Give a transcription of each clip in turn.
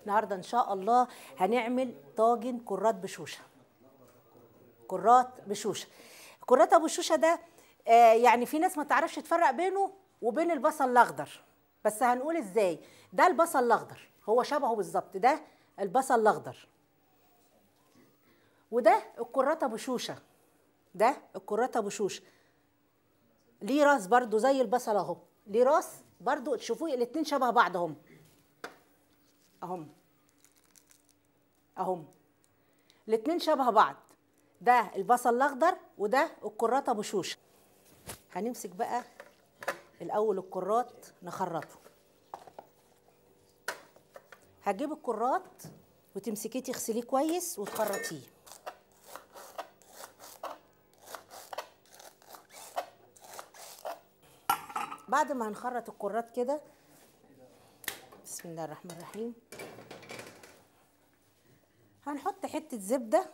النهارده ان شاء الله هنعمل طاجن كرات بشوشه كرات بشوشه كرات ابو شوشه ده آه يعني في ناس ما تعرفش تفرق بينه وبين البصل الاخضر بس هنقول ازاي ده البصل الاخضر هو شبهه بالظبط ده البصل الاخضر وده الكرات ابو شوشه ده الكرات ابو شوشه ليه راس برضو زي البصل اهو ليه راس برضو تشوفوه الاتنين شبه بعض اهم اهم اهم الاتنين شبه بعض ده البصل الاخضر وده الكرات ابو شوشه هنمسك بقى الاول الكرات نخرطه هتجيب الكرات وتمسكيه تغسليه كويس وتخرطيه بعد ما هنخرط الكرات كده بسم الله الرحمن الرحيم هنحط حته زبده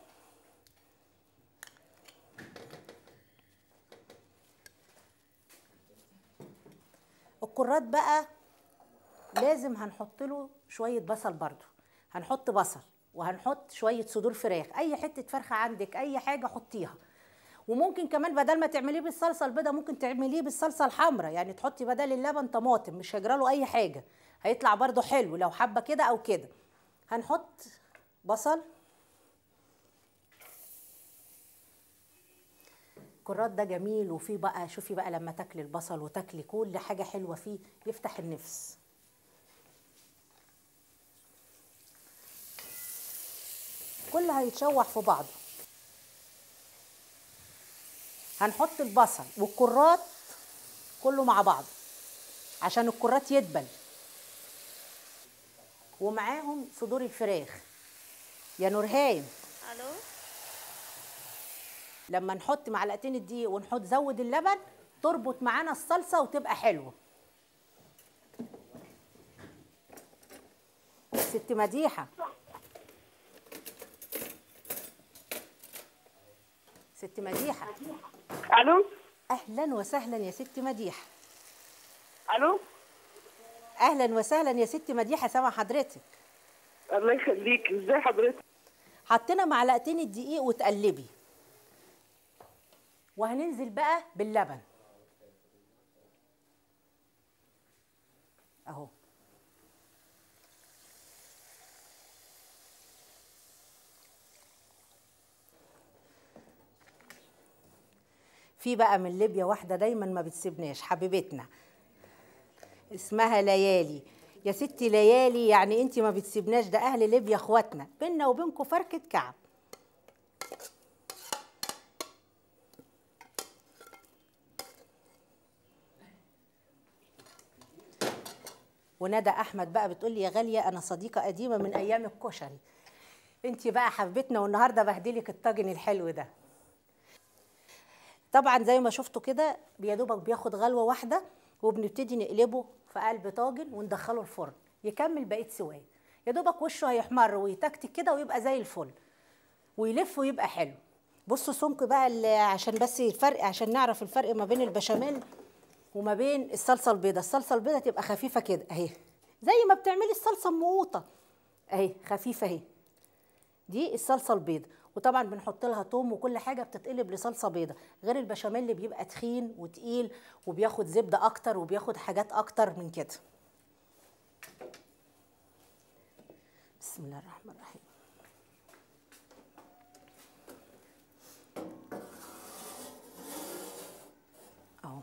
الكرات بقى لازم هنحط له شويه بصل برضو هنحط بصل وهنحط شويه صدور فراخ اي حته فرخه عندك اي حاجه حطيها وممكن كمان بدل ما تعمليه بالصلصه البيضاء ممكن تعمليه بالصلصه الحمراء يعني تحطي بدل اللبن طماطم مش هيجرى له اي حاجه هيطلع برضو حلو لو حابه كده او كده هنحط بصل الكرات ده جميل وفيه بقى شوفي بقى لما تاكلي البصل وتاكلي كل حاجه حلوه فيه يفتح النفس كله هيتشوح في بعضه هنحط البصل والكرات كله مع بعض عشان الكرات يدبل ومعاهم صدور الفراخ يا نورهان الو لما نحط معلقتين الدقيق ونحط زود اللبن تربط معانا الصلصه وتبقى حلوه ست مديحه ست مديحه الو اهلا وسهلا يا ست مديحه الو اهلا وسهلا يا ست مديحه سامع حضرتك الله يخليك ازاي حضرتك حطينا معلقتين الدقيق وتقلبي وهننزل بقى باللبن اهو في بقى من ليبيا واحده دايما ما بتسيبناش حبيبتنا اسمها ليالي يا ستي ليالي يعني انت ما بتسيبناش ده اهل ليبيا اخواتنا بينا وبينكم فركه كعب وندى احمد بقى بتقول لي يا غاليه انا صديقه قديمه من ايام الكشري انت بقى حبيبتنا والنهارده بهدلك الطاجن الحلو ده طبعا زي ما شفتوا كده يا دوبك بياخد غلوه واحده وبنبتدي نقلبه في قلب طاجن وندخله الفرن يكمل بقيه سواه يا دوبك وشه هيحمر ويتكتك كده ويبقى زي الفل ويلف ويبقى حلو بصوا سمك بقى ال- عشان بس الفرق عشان نعرف الفرق ما بين البشاميل وما بين الصلصه البيضاء الصلصه البيضاء تبقى خفيفه كده اهي زي ما بتعملي الصلصه المقوطه اهي خفيفه اهي دي الصلصه البيضاء وطبعا بنحط لها توم وكل حاجه بتتقلب لصلصه بيضاء غير البشاميل اللي بيبقى تخين وتقيل وبياخد زبده اكتر وبياخد حاجات اكتر من كده بسم الله الرحمن الرحيم اهو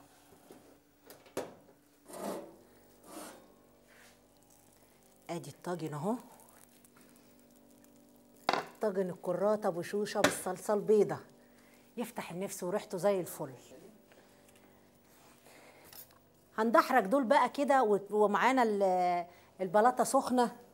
ادي الطاجن اهو طاجن الكرات ابو شوشه بالصلصه البيضه يفتح النفس وريحته زي الفل هندحرج دول بقى كده و- ومعانا ال- البلاطه سخنه